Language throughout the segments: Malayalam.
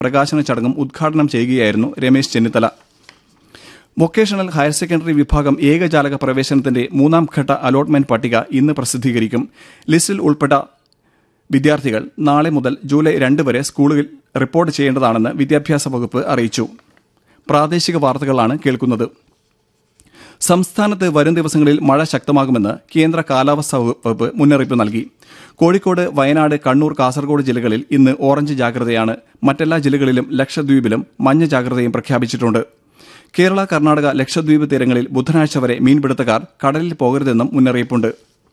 പ്രകാശന ചടങ്ങും ഉദ്ഘാടനം ചെയ്യുകയായിരുന്നു Ramesh Chennithala vocational higher secondary വിഭാഗം ഏകജാലക പ്രവേശനത്തിന്റെ മൂന്നാം ഘട്ട അലോട്ട്മെന്റ് പട്ടിക ഇന്ന് പ്രസിദ്ധീകരിക്കും ലിസ്റ്റിൽ ഉൾപ്പെട്ട വിദ്യാർത്ഥികൾ നാളെ മുതൽ ജൂലൈ രണ്ട് വരെ സ്കൂളുകളിൽ റിപ്പോർട്ട് ചെയ്യേണ്ടതാണെന്ന് വിദ്യാഭ്യാസ വകുപ്പ് അറിയിച്ചു പ്രാദേശിക വാർത്തകളാണ് കേൾക്കുന്നത് സംസ്ഥാനത്ത് വരും ദിവസങ്ങളിൽ മഴ ശക്തമാകുമെന്ന് കേന്ദ്ര കാലാവസ്ഥാ വകുപ്പ് മുന്നറിയിപ്പ് നൽകി കോഴിക്കോട് വയനാട് കണ്ണൂർ കാസർഗോഡ് ജില്ലകളിൽ ഇന്ന് ഓറഞ്ച് ജാഗ്രതയാണ് മറ്റെല്ലാ ജില്ലകളിലും ലക്ഷദ്വീപിലും മഞ്ഞ ജാഗ്രതയും പ്രഖ്യാപിച്ചിട്ടുണ്ട് കേരള കർണാടക ലക്ഷദ്വീപ് തീരങ്ങളിൽ ബുധനാഴ്ച വരെ മീൻപിടുത്തക്കാർ കടലിൽ പോകരുതെന്നും മുന്നറിയിപ്പുണ്ട്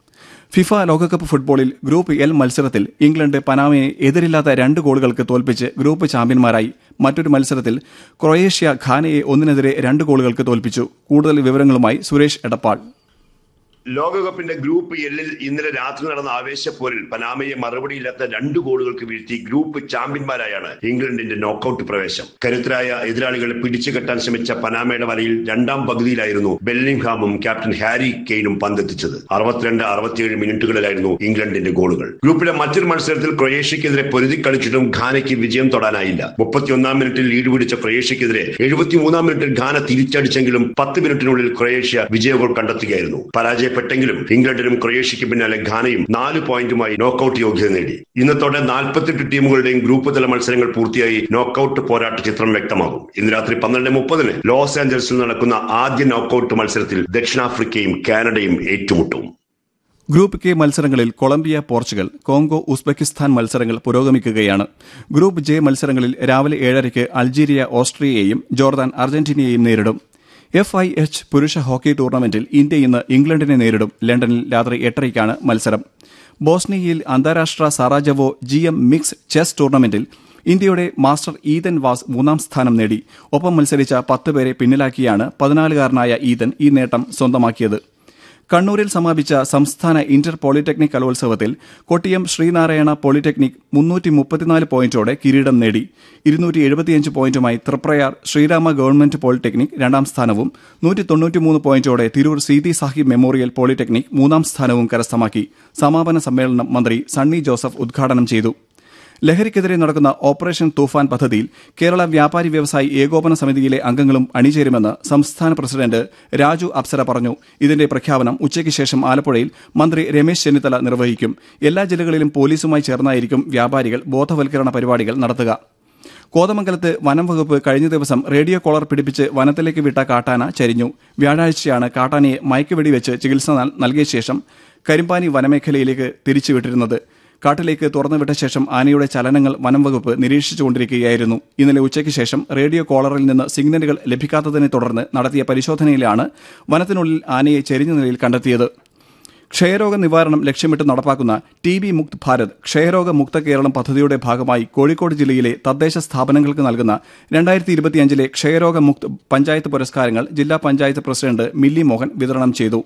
ഫിഫ ലോകകപ്പ് ഫുട്ബോളിൽ ഗ്രൂപ്പ് എൽ മത്സരത്തിൽ ഇംഗ്ലണ്ട് പനാമയെ എതിരില്ലാത്ത രണ്ട് ഗോളുകൾക്ക് തോൽപ്പിച്ച് ഗ്രൂപ്പ് ചാമ്പ്യന്മാരായി മറ്റൊരു മത്സരത്തിൽ ക്രൊയേഷ്യ ഖാനയെ ഒന്നിനെതിരെ രണ്ട് ഗോളുകൾക്ക് തോൽപ്പിച്ചു കൂടുതൽ വിവരങ്ങളുമായി സുരേഷ് എടപ്പാൾ ലോകകപ്പിന്റെ ഗ്രൂപ്പ് എല്ലിൽ ഇന്നലെ രാത്രി നടന്ന ആവേശപ്പോരിൽ പനാമയെ മറുപടിയില്ലാത്ത രണ്ട് ഗോളുകൾക്ക് വീഴ്ത്തി ഗ്രൂപ്പ് ചാമ്പ്യന്മാരായാണ് ഇംഗ്ലണ്ടിന്റെ നോക്കൌട്ട് പ്രവേശം കരുത്തരായ എതിരാളികളെ പിടിച്ചുകെട്ടാൻ ശ്രമിച്ച പനാമയുടെ വലയിൽ രണ്ടാം പകുതിയിലായിരുന്നു ബെല്ലിംഗ്ഹാമും ക്യാപ്റ്റൻ ഹാരി കെയ്നും പന്തെത്തിച്ചത് അറുപത്തിരണ്ട് അറുപത്തിയേഴ് മിനിറ്റുകളിലായിരുന്നു ഇംഗ്ലണ്ടിന്റെ ഗോളുകൾ ഗ്രൂപ്പിലെ മറ്റൊരു മത്സരത്തിൽ ക്രൊയേഷ്യക്കെതിരെ പൊരുതി കളിച്ചിട്ടും ഘാനയ്ക്ക് വിജയം തൊടാനായില്ല മുപ്പത്തിയൊന്നാം മിനിറ്റിൽ ലീഡ് പിടിച്ച ക്രൊയേഷ്യക്കെതിരെ എഴുപത്തിമൂന്നാം മിനിറ്റിൽ ഘാന തിരിച്ചടിച്ചെങ്കിലും പത്ത് മിനിറ്റിനുള്ളിൽ ക്രൊയേഷ്യ വിജയഗോൾ കണ്ടെത്തുകയായിരുന്നു പരാജയ പരാജയപ്പെട്ടെങ്കിലും ഇംഗ്ലണ്ടിനും ക്രൊയേഷ്യയ്ക്ക് പിന്നാലെ ഘാനയും നാല് പോയിന്റുമായി നോക്കൌട്ട് യോഗ്യത നേടി ഇന്നത്തോടെ നാൽപ്പത്തെട്ട് ടീമുകളുടെയും ഗ്രൂപ്പ് തല മത്സരങ്ങൾ പൂർത്തിയായി നോക്കൌട്ട് പോരാട്ട ചിത്രം വ്യക്തമാകും ഇന്ന് രാത്രി പന്ത്രണ്ട് മുപ്പതിന് ലോസ് ആഞ്ചൽസിൽ നടക്കുന്ന ആദ്യ നോക്കൌട്ട് മത്സരത്തിൽ ദക്ഷിണാഫ്രിക്കയും കാനഡയും ഏറ്റുമുട്ടും ഗ്രൂപ്പ് കെ മത്സരങ്ങളിൽ കൊളംബിയ പോർച്ചുഗൽ കോങ്കോ ഉസ്ബെക്കിസ്ഥാൻ മത്സരങ്ങൾ പുരോഗമിക്കുകയാണ് ഗ്രൂപ്പ് ജെ മത്സരങ്ങളിൽ രാവിലെ ഏഴരയ്ക്ക് അൾജീരിയ ഓസ്ട്രിയയെയും ജോർദാൻ അർജന്റീനയെയും നേരിടും എഫ് ഐ എച്ച് പുരുഷ ഹോക്കി ടൂർണമെന്റിൽ ഇന്ത്യ ഇന്ന് ഇംഗ്ലണ്ടിനെ നേരിടും ലണ്ടനിൽ രാത്രി എട്ടരയ്ക്കാണ് മത്സരം ബോസ്നിയയിൽ അന്താരാഷ്ട്ര Sarajevo G M mix chess ടൂർണമെന്റിൽ ഇന്ത്യയുടെ മാസ്റ്റർ ഈതൻ വാസ് മൂന്നാം സ്ഥാനം നേടി ഒപ്പം മത്സരിച്ച പത്ത് പേരെ പിന്നിലാക്കിയാണ് പതിനാലുകാരനായ ഈതൻ ഈ നേട്ടം സ്വന്തമാക്കിയത് കണ്ണൂരിൽ സമാപിച്ച സംസ്ഥാന ഇന്റർ പോളിടെക്നിക് കലോത്സവത്തിൽ കൊട്ടിയം ശ്രീനാരായണ പോളിടെക്നിക് മുന്നൂറ്റി മുപ്പത്തിനാല് പോയിന്റോടെ കിരീടം നേടി ഇരുന്നൂറ്റി എഴുപത്തിയഞ്ച് പോയിന്റുമായി തൃപ്രയാർ ശ്രീരാമ ഗവൺമെന്റ് പോളിടെക്നിക് രണ്ടാം സ്ഥാനവും നൂറ്റി തൊണ്ണൂറ്റിമൂന്ന് പോയിന്റോടെ തിരൂർ സീതി സാഹിബ് മെമ്മോറിയൽ പോളിടെക്നിക് മൂന്നാം സ്ഥാനവും കരസ്ഥമാക്കി സമാപന സമ്മേളനം മന്ത്രി സണ്ണി ജോസഫ് ഉദ്ഘാടനം ചെയ്തു ലഹരിക്കെതിരെ നടക്കുന്ന ഓപ്പറേഷൻ തൂഫാൻ പദ്ധതിയിൽ കേരള വ്യാപാരി വ്യവസായി ഏകോപന സമിതിയിലെ അംഗങ്ങളും അണിചേരുമെന്ന് സംസ്ഥാന പ്രസിഡന്റ് രാജു അപ്സര പറഞ്ഞു ഇതിന്റെ പ്രഖ്യാപനം ഉച്ചയ്ക്ക് ശേഷം ആലപ്പുഴയിൽ മന്ത്രി രമേശ് ചെന്നിത്തല നിർവഹിക്കും എല്ലാ ജില്ലകളിലും പോലീസുമായി ചേർന്നായിരിക്കും വ്യാപാരികൾ ബോധവൽക്കരണ പരിപാടികൾ നടത്തുക കോതമംഗലത്ത് വനം വകുപ്പ് കഴിഞ്ഞ ദിവസം റേഡിയോ കോളർ പിടിപ്പിച്ച് വനത്തിലേക്ക് വിട്ട കാട്ടാന ചരിഞ്ഞു വ്യാഴാഴ്ചയാണ് കാട്ടാനയെ മയക്കുവെടിവെച്ച് ചികിത്സ നൽകിയ ശേഷം കരിമ്പാനി വനമേഖലയിലേക്ക് തിരിച്ചുവിട്ടിരുന്നത് കാട്ടിലേക്ക് തുറന്നുവിട്ട ശേഷം ആനയുടെ ചലനങ്ങൾ വനം വകുപ്പ് നിരീക്ഷിച്ചുകൊണ്ടിരിക്കുകയായിരുന്നു ഇന്നലെ ഉച്ചയ്ക്ക് ശേഷം റേഡിയോ കോളറിൽ നിന്ന് സിഗ്നലുകൾ ലഭിക്കാത്തതിനെ തുടർന്ന് നടത്തിയ പരിശോധനയിലാണ് വനത്തിനുള്ളിൽ ആനയെ ചെരിഞ്ഞ നിലയിൽ കണ്ടെത്തിയത് ക്ഷയരോഗ നിവാരണം ലക്ഷ്യമിട്ട് നടപ്പാക്കുന്ന ടി ബി മുക്ത് ഭാരത് ക്ഷയരോഗ മുക്ത കേരളം പദ്ധതിയുടെ ഭാഗമായി കോഴിക്കോട് ജില്ലയിലെ തദ്ദേശ സ്ഥാപനങ്ങൾക്ക് നൽകുന്ന രണ്ടായിരത്തി ഇരുപത്തിയഞ്ചിലെ ക്ഷയരോഗ മുക്ത് പഞ്ചായത്ത് പുരസ്കാരങ്ങൾ ജില്ലാ പഞ്ചായത്ത് പ്രസിഡന്റ് മില്ലി മോഹൻ വിതരണം ചെയ്തു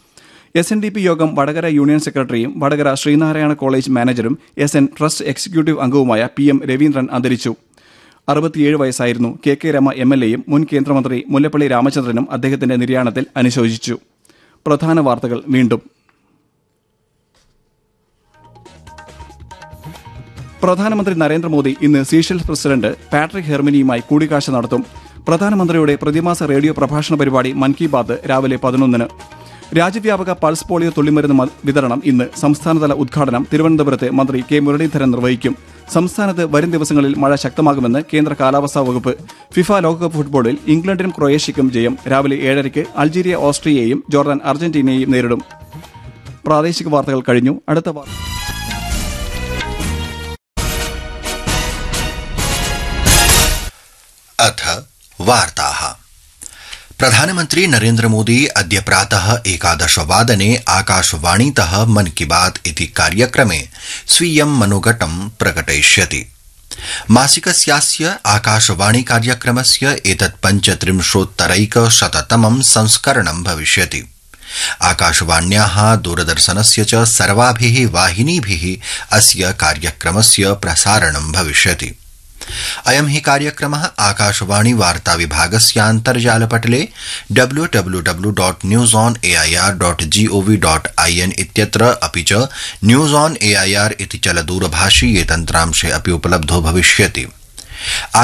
എസ് എൻ ഡി പി യോഗം വടകര യൂണിയൻ സെക്രട്ടറിയും വടകര ശ്രീനാരായണ കോളേജ് മാനേജരും എസ് എൻ ട്രസ്റ്റ് എക്സിക്യൂട്ടീവ് അംഗവുമായ പി എം രവീന്ദ്രൻ അന്തരിച്ചു അറുപത്തിയേഴ് വയസ്സായിരുന്നു K K Rama M L എയും മുൻ കേന്ദ്രമന്ത്രി മുല്ലപ്പള്ളി രാമചന്ദ്രനും അദ്ദേഹത്തിന്റെ നിര്യാണത്തിൽ അനുശോചിച്ചു പ്രധാന വാർത്തകൾ വീണ്ടും പ്രധാനമന്ത്രി നരേന്ദ്രമോദി ഇന്ന് സീഷെൽസ് പ്രസിഡന്റ് പാട്രിക് ഹെർമിനിയുമായി കൂടിക്കാഴ്ച നടത്തും പ്രധാനമന്ത്രിയുടെ പ്രതിമാസ റേഡിയോ പ്രഭാഷണ പരിപാടി മൻ കി ബാത്ത് രാവിലെ പതിനൊന്നിന് രാജ്യവ്യാപക പൾസ് പോളിയോ തുള്ളിമരുന്ന് വിതരണം ഇന്ന് സംസ്ഥാനതല ഉദ്ഘാടനം തിരുവനന്തപുരത്ത് മന്ത്രി കെ മുരളീധരൻ നിർവഹിക്കും സംസ്ഥാനത്ത് വരും ദിവസങ്ങളിൽ മഴ ശക്തമാകുമെന്ന് കേന്ദ്ര കാലാവസ്ഥാ വകുപ്പ് ഫിഫ ലോകകപ്പ് ഫുട്ബോളിൽ ഇംഗ്ലണ്ടിനും ക്രൊയേഷ്യയ്ക്കും ജയം രാവിലെ ഏഴരയ്ക്ക് അൾജീരിയ ഓസ്ട്രിയയെയും ജോർദാൻ അർജന്റീനയെയും നേരിടും പ്രാദേശിക വാർത്തകൾ കഴിഞ്ഞു അടുത്ത വാർത്ത अथ वार्ताः प्रधानमन्त्री नरेन्द्रमोदी अद्य प्रातः एकादशवादने आकाशवाणीतः मन की बात इति कार्यक्रमे स्वीयं मनोगतं प्रकटयिष्यति मासिकस्यास्य आकाशवाणी कार्यक्रमस्य एतत् पञ्चत्रिंशोत्तरैक शततमं संस्करणं भविष्यति आकाशवाण्याः दूरदर्शनस्य च सर्वाभिः वाहिनीभिः अस्य कार्यक्रमस्य प्रसारणं भविष्यति अयं हि कार्यक्रमः आकाशवाणी वार्ता विभागस्यान्तर्जालपटले W W W dot news on AIR dot GOV dot IN इत्यत्र अपि च न्यूज ऑन एआईआर इति चलदूरभाषीये तन्त्रांशे अपि उपलब्धो भविष्यति